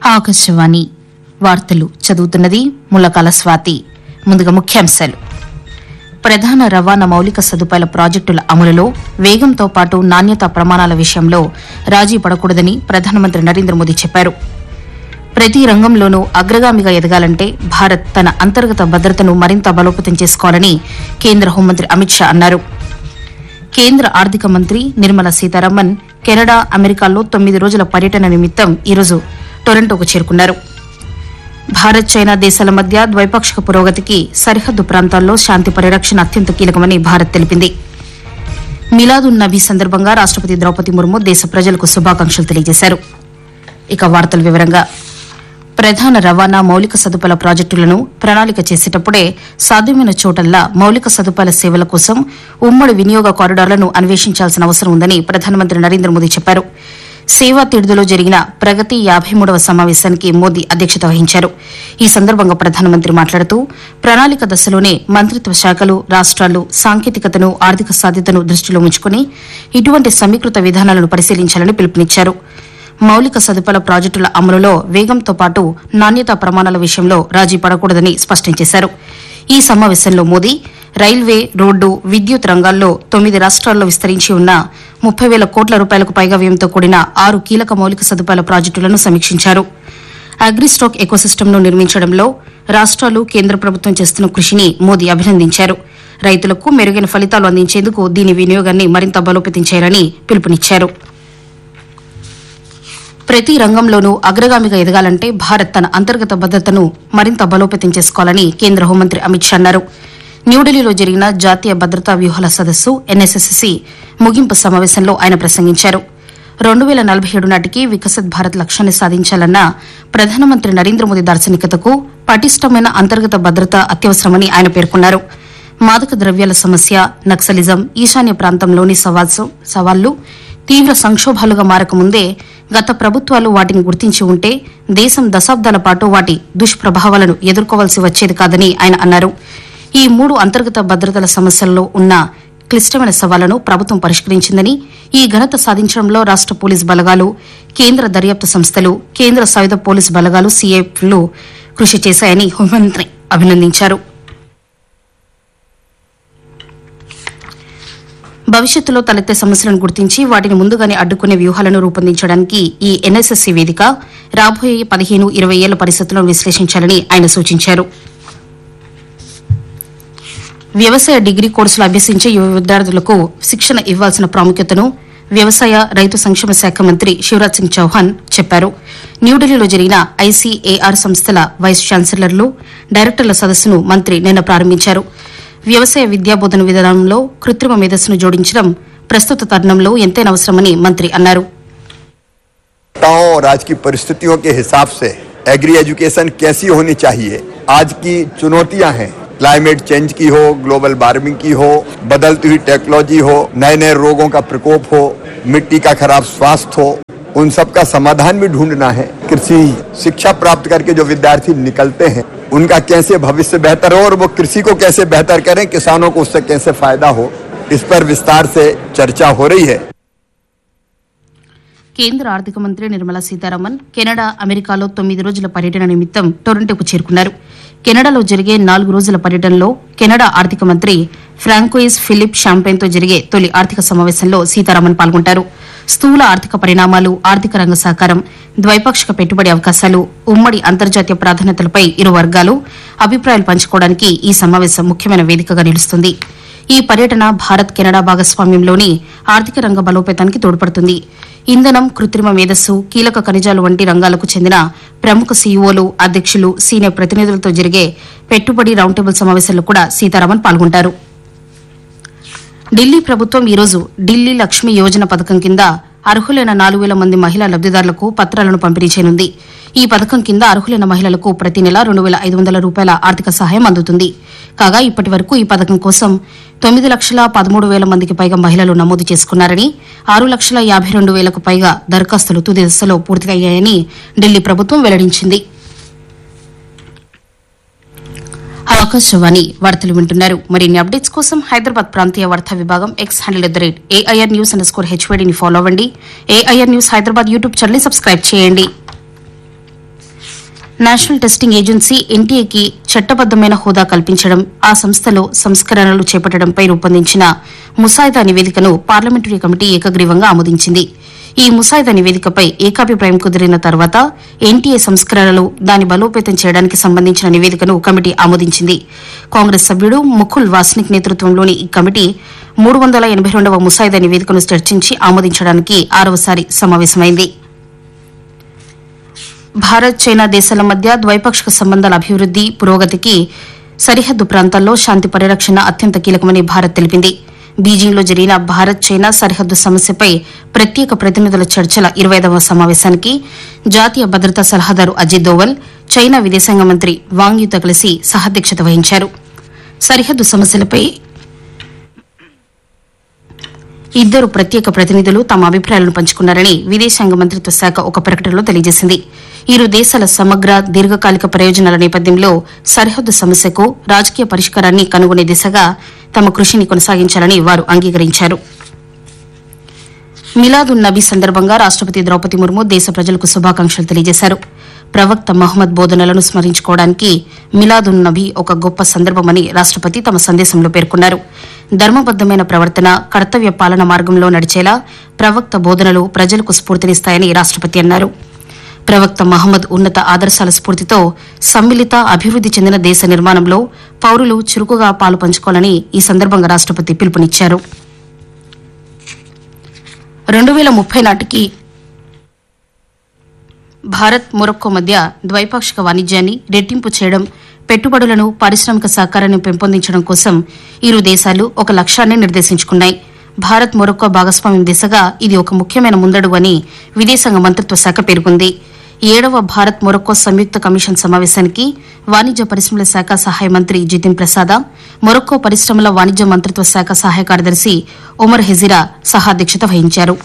ఆకాశవాణి వార్తలు చదువుతున్నది ములకాల స్వాతి ముందుగా ముఖ్యాంశాలు ప్రధాన రవాణా మౌలిక సదుపాయాల ప్రాజెక్టుల అమలులో వేగంతో పాటు నాణ్యతా ప్రమాణాల విషయంలో రాజీ పడకూడదని ప్రధానమంత్రి నరేంద్ర మోదీ చెప్పారు ప్రతి రంగంలోనూ అగ్రగామిగా ఎదగాలంటే భారత్ తన అంతర్గత భద్రతను మరింత బలోపేతం చేసుకోవాలని కేంద్ర హోంమంత్రి అమిత్ షా అన్నారు కేంద్ర ఆర్థిక మంత్రి నిర్మలా సీతారామన్ కెనడా అమెరికాల్లో తొమ్మిది రోజుల పర్యటన నిమిత్తం ఈరోజు టొరంటోకు చేరుకున్నారు భారత్ చైనా దేశాల మధ్య ద్వైపాక్షిక పురోగతికి సరిహద్దు ప్రాంతాల్లో శాంతి పరిరక్షణ అత్యంత కీలకమని భారత్ తెలిపింది మిలాదున్ నబీ సందర్భంగా రాష్టపతి ద్రౌపది ముర్ము దేశ ప్రజలకు శుభాకాంక్షలు తెలియజేశారు ఇక వార్తల వివరంగా ప్రధాన రవాణా మౌలిక సదుపాయాల ప్రాజెక్టులను ప్రణాళిక చేసేటప్పుడే సాధ్యమైన చోటల్లా మౌలిక సదుపాయాల సేవల కోసం ఉమ్మడి వినియోగ కారిడార్లను అన్వేషించాల్సిన అవసరం ఉందని ప్రధానమంత్రి నరేంద్ర మోదీ చెప్పారు సేవా తీడుదలో జరిగిన ప్రగతి యాభై మూడవ సమావేశానికి మోదీ అధ్యక్షత వహించారు ఈ సందర్భంగా ప్రధానమంత్రి మాట్లాడుతూ ప్రణాళిక దశలోనే మంత్రిత్వ శాఖలు రాష్ట్రాలు సాంకేతికతను ఆర్థిక సాధ్యతను దృష్టిలో ఉంచుకుని ఇటువంటి సమీకృత విధానాలను పరిశీలించాలని పిలుపునిచ్చారు మౌలిక సదుపాయాల ప్రాజెక్టుల అమలులో వేగంతో పాటు నాణ్యతా ప్రమాణాల విషయంలో రాజీ పడకూడదని స్పష్టం చేశారు ఈ సమావేశంలో మోదీ రైల్వే రోడ్డు విద్యుత్ రంగాల్లో తొమ్మిది రాష్ట్రాల్లో విస్తరించి ఉన్న ముప్పై వేల కోట్ల రూపాయలకు పైగా వ్యయంతో కూడిన ఆరు కీలక మౌలిక సదుపాయాల ప్రాజెక్టులను సమీక్షించారు అగ్రిస్టాక్ ఎకోసిస్టమ్ను నిర్మించడంలో రాష్ట్రాలు కేంద్ర ప్రభుత్వం చేస్తున్న కృషిని మోదీ అభినందించారు రైతులకు మెరుగైన ఫలితాలు అందించేందుకు దీని వినియోగాన్ని మరింత బలోపేతం చేయాలని పిలుపునిచ్చారు ప్రతి రంగంలోనూ అగ్రగామిగా ఎదగాలంటే భారత్ తన అంతర్గత భద్రతను మరింత బలోపేతం చేసుకోవాలని కేంద్ర హోంమంత్రి అమిత్ షా అన్నారు న్యూఢిల్లీలో జరిగిన జాతీయ భద్రతా వ్యూహాల సదస్సు ఎన్ఎస్ఎస్సి ముగింపు సమావేశంలో ఆయన ప్రసంగించారు రెండు వేల నలభై ఏడు నాటికి వికసిత్ భారత్ లక్ష్యాన్ని సాధించాలన్న ప్రధానమంత్రి నరేంద్ర మోదీ దార్శనికతకు పటిష్టమైన అంతర్గత భద్రత అత్యవసరమని ఆయన పేర్కొన్నారు మాదక ద్రవ్యాల సమస్య నక్సలిజం ఈశాన్య ప్రాంతంలోని సవాల్సు- సవాళ్లు తీవ్ర సంక్షోభాలుగా మారకముందే గత ప్రభుత్వాలు వాటిని గుర్తించి ఉంటే దేశం దశాబ్దాల పాటు వాటి దుష్ప్రభావాలను ఎదుర్కోవాల్సి వచ్చేది కాదని ఆయన అన్నారు ఈ మూడు అంతర్గత భద్రతల సమస్యల్లో ఉన్న క్లిష్టమైన సవాళ్లను ప్రభుత్వం పరిష్కరించిందని ఈ ఘనత సాధించడంలో రాష్ట పోలీస్ బలగాలు కేంద్ర దర్యాప్తు సంస్థలు కేంద్ర సాయుధ పోలీస్ బలగాలు సీఏఎఫ్లు కృషి చేశాయని హోంమంత్రి అభినందించారు భవిష్యత్తులో తలెత్తే సమస్యలను గుర్తించి వాటిని ముందుగానే అడ్డుకునే వ్యూహాలను రూపొందించడానికి ఈ ఎన్ఎస్ఎస్సీ వేదిక రాబోయే పదిహేను ఇరవై ఏళ్ల పరిస్థితులను విశ్లేషించాలని ఆయన సూచించారు వ్యవసాయ డిగ్రీ కోర్సులు అభ్యసించే యువ విద్యార్థులకు శిక్షణ ఇవ్వాల్సిన ప్రాముఖ్యతను వ్యవసాయ రైతు సంక్షేమ శాఖ మంత్రి శివరాజ్ సింగ్ చౌహాన్ చెప్పారు న్యూఢిల్లీలో జరిగిన ఐసీఏఆర్ సంస్థల వైస్ ఛాన్సలర్లు డైరెక్టర్ల సదస్సును మంత్రి నిన్న ప్రారంభించారు వ్యవసాయ విద్యా బోధన విధానంలో కృత్రిమ మేధస్సును జోడించడం ప్రస్తుత తరుణంలో ఎంతైనా అవసరమని మంత్రి అన్నారు आवश्यकताओं और आज की परिस्थितियों के हिसाब से एग्री एजुकेशन कैसी होनी चाहिए आज की चुनौतियां हैं क्लाइमेट चेंज की हो ग्लोबल वार्मिंग की हो बदलती हुई टेक्नोलॉजी हो नए नए रोगों का प्रकोप हो मिट्टी का खराब स्वास्थ्य हो उन सब का समाधान भी ढूंढना है कृषि शिक्षा प्राप्त करके जो विद्यार्थी निकलते हैं उनका कैसे भविष्य बेहतर हो और वो कृषि को कैसे बेहतर करें किसानों को उससे कैसे फायदा हो इस पर विस्तार से चर्चा हो रही है కేంద్ర ఆర్థిక మంత్రి నిర్మలా సీతారామన్ కెనడా అమెరికాలో తొమ్మిది రోజుల పర్యటన నిమిత్తం టొరంటోకు చేరుకున్నారు కెనడాలో జరిగే నాలుగు రోజుల పర్యటనలో కెనడా ఆర్థిక మంత్రి ఫ్రాంకోయిస్ ఫిలిప్ షాంపెన్తో జరిగే తొలి ఆర్థిక సమావేశంలో సీతారామన్ పాల్గొంటారు స్థూల ఆర్థిక పరిణామాలు ఆర్థిక రంగ సహకారం ద్వైపాక్షిక పెట్టుబడి అవకాశాలు ఉమ్మడి అంతర్జాతీయ ప్రాధాన్యతలపై ఇరు వర్గాలు అభిప్రాయాలు పంచుకోవడానికి ఈ సమావేశం ముఖ్యమైన వేదికగా నిలుస్తుంది ఈ పర్యటన భారత్ కెనడా భాగస్వామ్యంలోని ఆర్థిక రంగ బలోపేతానికి తోడ్పడుతుంది ఇంధనం కృత్రిమ మేధస్సు కీలక ఖనిజాలు వంటి రంగాలకు చెందిన ప్రముఖ సీఈఓలు అధ్యక్షులు సీనియర్ ప్రతినిధులతో జరిగే పెట్టుబడి రౌండ్ టేబుల్ సమావేశంలో కూడా సీతారామన్ పాల్గొంటారు ఢిల్లీ ప్రభుత్వం ఈరోజు ఢిల్లీ లక్ష్మి యోజన పథకం కింద అర్హులైన నాలుగు వేల మంది మహిళా లబ్దిదారులకు పత్రాలను పంపిణీ చేయనుంది ఈ పథకం కింద అర్హులైన మహిళలకు ప్రతి నెల రెండు వేల ఐదు వందల రూపాయల ఆర్థిక సహాయం అందుతుంది కాగా ఇప్పటి వరకు ఈ పథకం కోసం తొమ్మిది లక్షల పదమూడు వేల మందికి పైగా మహిళలు నమోదు చేసుకున్నారని ఆరు లక్షల యాభై రెండు వేలకు పైగా దరఖాస్తులు తుది దశలో పూర్తయ్యాయని ఢిల్లీ ప్రభుత్వం వెల్లడించింది ఆకాశవాణి వార్తలు వింటున్నారు మరిన్ని అప్డేట్స్ కోసం హైదరాబాద్ ప్రాంతీయ వార్తా విభాగం X handle at the rate AIR news underscore స్కోర్ హెచ్వైడీని ఫాలో అవ్వండి AIR news Hyderabad YouTube channel subscribe చేయండి నేషనల్ టెస్టింగ్ ఏజెన్సీ ఎన్టీఏకి చట్టబద్దమైన హోదా కల్పించడం ఆ సంస్థలో సంస్కరణలు చేపట్టడంపై రూపొందించిన ముసాయిదా నివేదికను పార్లమెంటరీ కమిటీ ఏకగ్రీవంగా ఆమోదించింది ఈ ముసాయిదా నివేదికపై ఏకాభిప్రాయం కుదిరిన తర్వాత ఎన్టీఏ సంస్కరణలు దాని బలోపేతం చేయడానికి సంబంధించిన నివేదికను కమిటీ ఆమోదించింది కాంగ్రెస్ సభ్యుడు ముకుల్ వాస్నిక్ నేతృత్వంలోని ఈ కమిటీ మూడు వందల ఎనబై రెండవ ముసాయిదా నివేదికను చర్చించి ఆమోదించడానికి ఆరవసారి సమావేశమైంది భారత్ చైనా దేశాల మధ్య ద్వైపాక్షిక సంబంధాల అభివృద్ది పురోగతికి సరిహద్దు ప్రాంతాల్లో శాంతి పరిరక్షణ అత్యంత కీలకమని భారత్ తెలిపింది బీజింగ్లో జరిగిన భారత్ చైనా సరిహద్దు సమస్యపై ప్రత్యేక ప్రతినిధుల చర్చల ఇరవైదవ సమావేశానికి జాతీయ భద్రతా సలహాదారు అజిత్ దోవల్ చైనా విదేశాంగ మంత్రి వాంగ్ యూతో కలిసి సహాధ్యక్షత వహించారు సరిహద్దు సమస్యలపై ఇద్దరు ప్రత్యేక ప్రతినిధులు తమ అభిప్రాయాలను పంచుకున్నారని విదేశాంగ మంత్రిత్వ శాఖ ఒక ప్రకటనలో తెలియజేసింది ఇరు దేశాల సమగ్ర దీర్ఘకాలిక ప్రయోజనాల నేపథ్యంలో సరిహద్దు సమస్యకు రాజకీయ పరిష్కారాన్ని కనుగొనే దిశగా తమ కృషిని కొనసాగించాలని వారు అంగీకరించారు మిలాదున్ నబీ సందర్భంగా రాష్టపతి ద్రౌపది ముర్ము దేశ ప్రజలకు శుభాకాంక్షలు తెలియజేశారు ప్రవక్త మహమ్మద్ బోధనలను స్మరించుకోవడానికి మిలాదున్ నబీ ఒక గొప్ప సందర్భమని రాష్టపతి తమ సందేశంలో పేర్కొన్నారు ధర్మబద్దమైన ప్రవర్తన కర్తవ్య పాలన మార్గంలో నడిచేలా ప్రవక్త బోధనలు ప్రజలకు స్ఫూర్తినిస్తాయని రాష్టపతి అన్నారు ప్రవక్త మహమ్మద్ ఉన్నత ఆదర్శాల స్ఫూర్తితో సమ్మిళిత అభివృద్ది చెందిన దేశ నిర్మాణంలో పౌరులు చురుకుగా పాలు పంచుకోవాలని ఈ సందర్భంగా రాష్టపతి పిలుపునిచ్చారు రెండు వేల ముప్పై నాటికి భారత్ మొరక్కో మధ్య ద్వైపాక్షిక వాణిజ్యాన్ని రెట్టింపు చేయడం పెట్టుబడులను పారిశ్రామిక సహకారాన్ని పెంపొందించడం కోసం ఇరు దేశాలు ఒక లక్ష్యాన్ని నిర్దేశించుకున్నాయి భారత్ మొరక్కో భాగస్వామ్యం దిశగా ఇది ఒక ముఖ్యమైన ముందడుగు అని విదేశాంగ మంత్రిత్వ శాఖ పేర్కొంది ఏడవ భారత్ మొరక్కో సంయుక్త కమిషన్ సమావేశానికి వాణిజ్య పరిశ్రమల శాఖ సహాయ మంత్రి జితిన్ ప్రసాద మొరక్కో పరిశ్రమల వాణిజ్య మంత్రిత్వ శాఖ సహాయ కార్యదర్శి ఒమర్ హెజిరా సహాధ్యక్షత వహించారు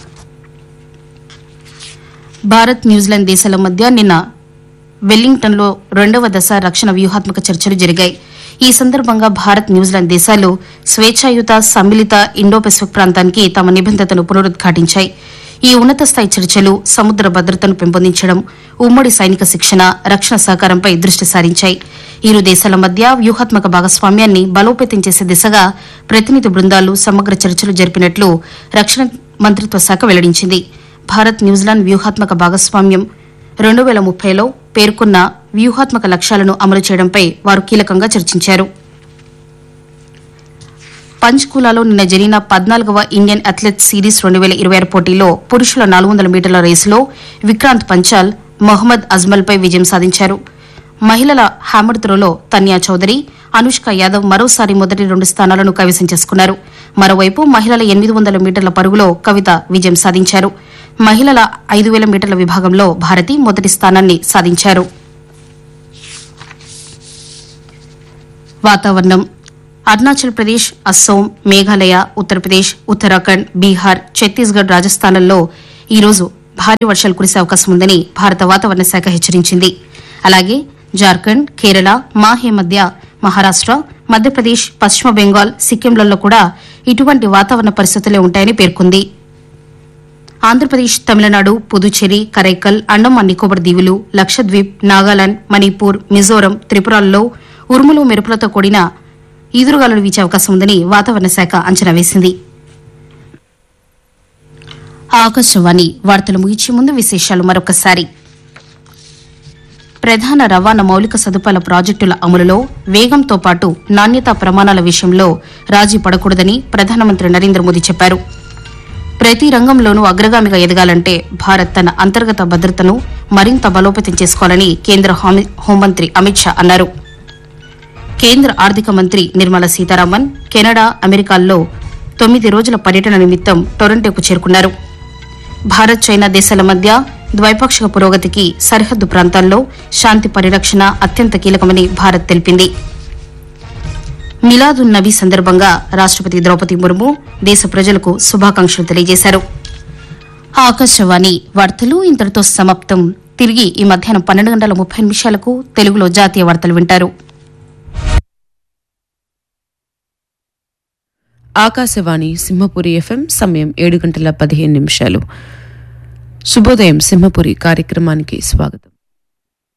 భారత్ న్యూజిలాండ్ దేశాల మధ్య నిన్న వెల్లింగ్టన్లో రెండవ దశ రక్షణ వ్యూహాత్మక చర్చలు జరిగాయి ఈ సందర్భంగా భారత్ న్యూజిలాండ్ దేశాలు స్వేచ్ఛాయుత సమ్మిళిత ఇండో పెసిఫిక్ ప్రాంతానికి తమ నిబంధతను పునరుద్ఘాటించాయి ఈ ఉన్నత స్థాయి చర్చలు సముద్ర భద్రతను పెంపొందించడం ఉమ్మడి సైనిక శిక్షణ రక్షణ సహకారంపై దృష్టి సారించాయి ఇరు దేశాల మధ్య వ్యూహాత్మక భాగస్వామ్యాన్ని బలోపేతం చేసే దిశగా ప్రతినిధి బృందాలు సమగ్ర చర్చలు జరిపినట్లు రక్షణ మంత్రిత్వ శాఖ వెల్లడించింది భారత్ న్యూజిలాండ్ వ్యూహాత్మక భాగస్వామ్యం రెండు వేల ముప్పైలో పేర్కొన్న వ్యూహాత్మక లక్ష్యాలను అమలు చేయడంపై వారు కీలకంగా చర్చించారు పంచ్కులాలో నిన్న జరిగిన పద్నాలుగవ ఇండియన్ అథ్లెట్స్ సిరీస్ రెండు వేల ఇరవై ఆరు పోటీలో పురుషుల నాలుగు వందల మీటర్ల రేసులో విక్రాంత్ పంచాల్ మొహమ్మద్ అజ్మల్పై విజయం సాధించారు మహిళల హ్యామర్ త్రోలో తన్యా చౌదరి అనుష్క యాదవ్ మరోసారి మొదటి రెండు స్థానాలను కైవసం చేసుకున్నారు మరోవైపు మహిళల ఎనిమిది వందల మీటర్ల పరుగులో కవిత విజయం సాధించారు మహిళల ఐదు వేల మీటర్ల విభాగంలో భారతి మొదటి స్థానాన్ని సాధించారు వాతావరణం అరుణాచల్ ప్రదేశ్ అస్సోం మేఘాలయ ఉత్తరప్రదేశ్ ఉత్తరాఖండ్ బీహార్ ఛత్తీస్గఢ్ రాజస్థాన్లలో ఈరోజు భారీ వర్షాలు కురిసే అవకాశం ఉందని భారత వాతావరణ శాఖ హెచ్చరించింది అలాగే జార్ఖండ్ కేరళ మాహే మధ్య మహారాష్ట మధ్యప్రదేశ్ పశ్చిమ బెంగాల్ సిక్కింలలో కూడా ఇటువంటి వాతావరణ పరిస్థితులే ఉంటాయని పేర్కొంది ఆంధ్రప్రదేశ్ తమిళనాడు పుదుచ్చేరి కరైకల్ అండమాన్ నికోబార్ దీవులు లక్షద్వీప్ నాగాలాండ్ మణిపూర్ మిజోరం త్రిపురలలో ఉరుములు మెరుపులతో కూడిన ఈదురుగాలులు వీచే అవకాశం ఉందని వాతావరణ శాఖ అంచనా వేసింది ఆకాశవాణి వార్తలు ముగించే ముందు విశేషాలు మరొకసారి ప్రధాన రవాణా మౌలిక సదుపాయాల ప్రాజెక్టుల అమలులో వేగంతో పాటు నాణ్యతా ప్రమాణాల విషయంలో రాజీ పడకూడదని ప్రధానమంత్రి నరేంద్ర మోదీ చెప్పారు ప్రతి రంగంలోనూ అగ్రగామిగా ఎదగాలంటే భారత్ తన అంతర్గత భద్రతను మరింత బలోపేతం చేసుకోవాలని కేంద్ర హామీ- హోంమంత్రి అమిత్ షా అన్నారు కేంద్ర ఆర్థిక మంత్రి నిర్మలా సీతారామన్ కెనడా అమెరికాల్లో తొమ్మిది రోజుల పర్యటన నిమిత్తం టొరంటోకు చేరుకున్నారు భారత్ చైనా దేశాల మధ్య ద్వైపాక్షిక పురోగతికి సరిహద్దు ప్రాంతాల్లో శాంతి పరిరక్షణ అత్యంత కీలకమని భారత్ తెలిపింది మిలాదున్ నబీ సందర్భంగా రాష్టపతి ద్రౌపది ముర్ము దేశ ప్రజలకు శుభాకాంక్షలు తెలియజేశారు ఆకాశవాణి వార్తలు ఇంతటితో సమాప్తం తిరిగి ఈ మధ్యాహ్నం పన్నెండు గంటల ముప్పై నిమిషాలకు తెలుగులో జాతీయ వార్తలు వింటారు ఆకాశవాణి సింహపురి ఎఫ్ఎం సమయం ఏడు గంటల పదిహేను నిమిషాలు శుభోదయం సింహపురి కార్యక్రమానికి స్వాగతం